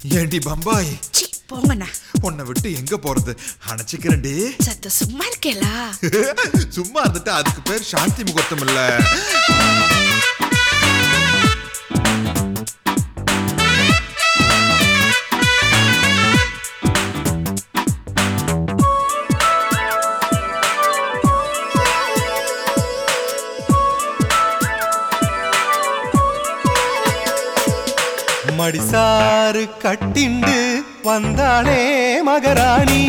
ஏண்டி பம்பாய் சி போங்கண்ணா உன்னை விட்டு எங்க போறது அணைச்சிக்கிறேன்டி சத்த சும்மா இருக்கேலா சும்மா இருந்துட்டு அதுக்கு பேர் சாந்தி முகூர்த்தம் இல்ல மடிசாறு கட்டிண்டு வந்தாளே மகராணி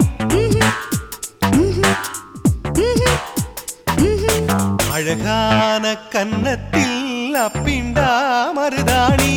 அழகான கன்னத்தில் அப்பிண்டா மருதாணி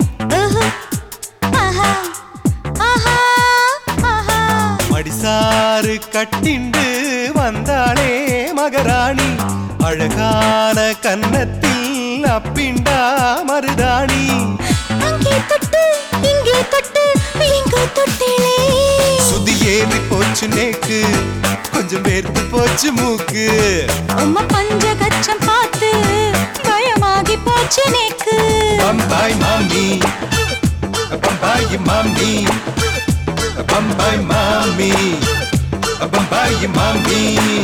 மடிசாறு கட்டிண்டு வந்தாளே மகராணி அழகான கன்னத்தில் அப்பிண்டா மருதாணி அங்கே தொட்டு இங்கே தொட்டு இங்கு தொட்டிலே சுதி ஏறி போச்சு நேக்கு கொஞ்சம் வேர்த்து போச்சு மூக்கு உம்ம பஞ்சகச்சம் பார்த்து பயமாகி போச்சு நேக்கு பம்பாய் மாமி பம்பாய் மாமி பம்பாய் மாமி பம்பாய் மாமி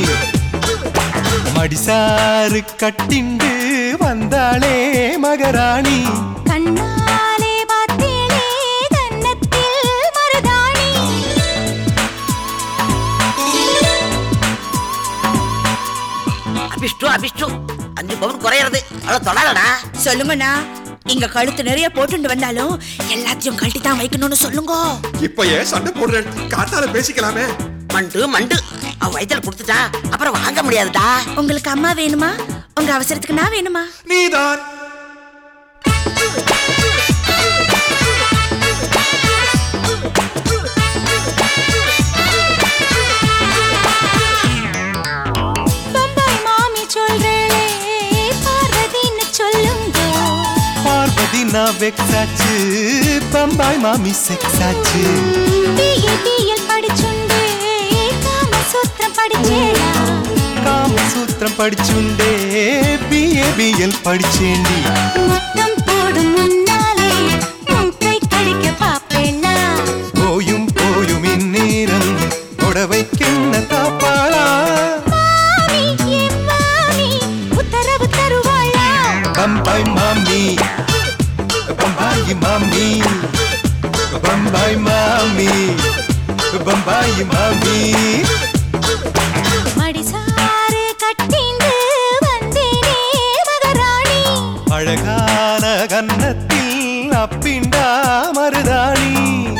மடிசாறு கட்டிண்டு வந்தாளே மகராணி கண்ணாலே பார்த்தேனே கன்னத்தில் மருதாணி அபிஷ்டு அபிஷ்டு அஞ்சு பவுன் குறையிறது அவ்வளவு தொடாதடா சொல்லுங்கண்ணா இங்க கழுத்து நிறைய போட்டுட்டு வந்தாலும் எல்லாத்தையும் கழட்டி தான் வைக்கணும்னு சொல்லுங்க இப்ப ஏன் சண்டை போடுறேன் காத்தால பேசிக்கலாமே மண்டு மண்டு அவன் வயித்துல கொடுத்துட்டா அப்புறம் வாங்க முடியாதுடா உங்களுக்கு அம்மா வேணுமா உங்க அவசரத்துக்கு நான் வேணுமா நீதான் பம்பாய் மாமி சொல்றேளே பார்வதின்னு சொல்லுங்க பார்வதி நான் வெக்ஸாச்சு பம்பாய் மாமி செக்ஸாச்சு பிஏ பிஎல் படிச்சுண்டே காமசூத்திரம் படிச்சேடா காமசூத்திரம் படிச்சுண்டே பிஏபிஎல் படிச்சேண்டி முத்தம் போடும் முன்னாலே மூக்கை கடிக்க பாப்பேனா போயும் போயும் இந்நேரம் புடவைக்கென்ன தாப்பாளா மாமி என் மாமி உத்தரவு தருவாளா பம்பாய் மாமி பம்பாய் மாமி பம்பாய் மாமி பம்பாய் மாமி மடிசாறு கட்டிண்டு வந்தேனே மகராணி அழகான கன்னத்தில் அப்பிண்டா மருதாணி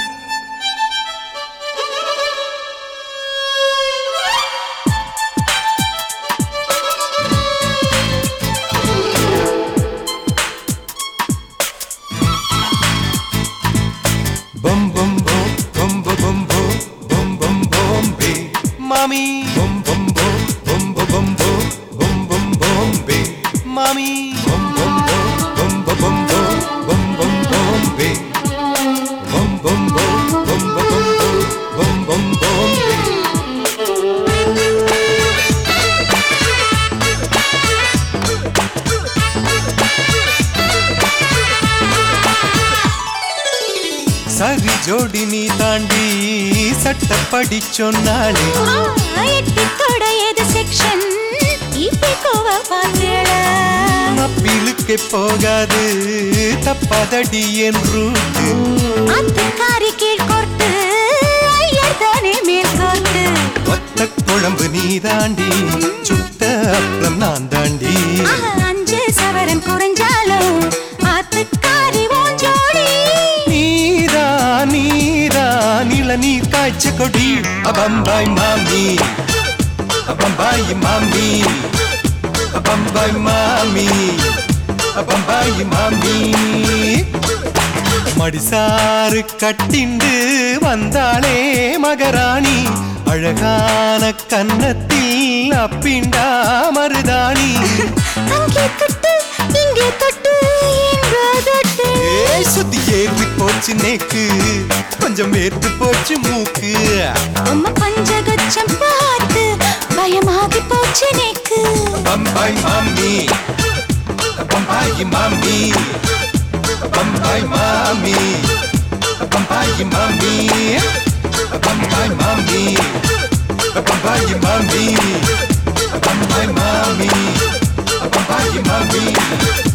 Bum bum bum bum bum bum bum bum bum bum be Mommy bum bum bum bum bum bum bum bum bum bum be Mommy bum bum bum bum bum bum bum bum bum be Bum bum bum bum bum bum bum bum bum be சரி ஜோடி நீ தாண்டி சட்டப்படி சொன்னாளே ஆ, எட்டி தொட எது section இப்பி கோவ பார்த்தேளா மப்பிலுக்கு போகாது தப்பாதடி என் ரூட்டு அத்துக்காரி கீழ் கோர்த்து ஐயர் தானே மேல் கோர்த்து ஒத்த குழம்பு நீ தாண்டி சுத்த அப்பளம் நான் தாண்டி ஆஹா, அஞ்சு சவரன் குறைஞ்சாலும் ஆத்துக்காரி ஓஞ்சோடி நீதா நீதா இளநீர் காய்ச்ச கொடி அபம்பாய் மாமி அபம்பாய் மாமி அபம்பாய் மாமி அபம்பாய் மாமி மடிசாறு கட்டிண்டு வந்தாளே மகராணி அழகான கன்னத்தில் அப்பிண்டா மருதாணி அங்கே தொட்டு இங்கே தொட்டு எங்கோ தொட்டு ஏய் சுத்தி ஏறி போச்சு நேக்கு கொஞ்சம் வேர்த்து போச்சு மூக்கு உம்ம பஞ்சகச்சம் பார்த்து பயமாகி போச்சு நேக்கு பம்பாய் மாமி பம்பாய் மாமி பம்பாய் மாமி Bombay Bambai mommy, Bambai mommy, Bambai mommy, Bambai mommy, Bambai mommy.